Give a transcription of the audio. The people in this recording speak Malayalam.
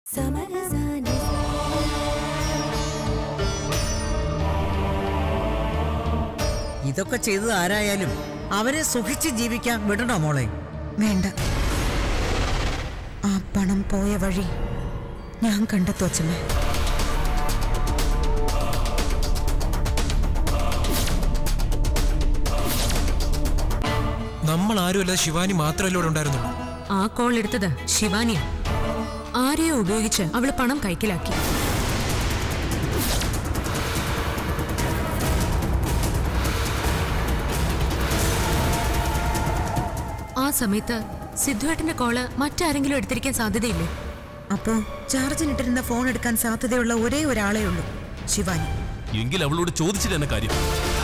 സമരസാനി ഇതൊക്കെ ചെയ്തത് ആരായാലും അവരെ സുഖിച്ച് ജീവിക്കാൻ വിടണോ മോളെ വേണ്ട ആ പണം പോയ വഴി ഞാൻ കണ്ടെത്തു അച്ഛമ്മേ നമ്മൾ ആരുമല്ല ശിവാനി മാത്രമല്ല ഇവിടെ ഉണ്ടായിരുന്നുള്ളൂ ആ കോൾ എടുത്തത് ശിവാനിയ ആരെയോ ഉപയോഗിച്ച് അവള് പണം കൈക്കലാക്കി ആ സമയത്ത് സിദ്ധുവേട്ടന്റെ കോള് മറ്റാരെങ്കിലും എടുത്തിരിക്കാൻ സാധ്യതയില്ലേ അപ്പോ ചാർജിനിട്ടിരുന്ന ഫോൺ എടുക്കാൻ സാധ്യതയുള്ള ഒരേ ഒരാളേ ഉള്ളൂ ശിവാനി എങ്കിൽ അവളോട് ചോദിച്ചിട്ട് തന്നെ കാര്യം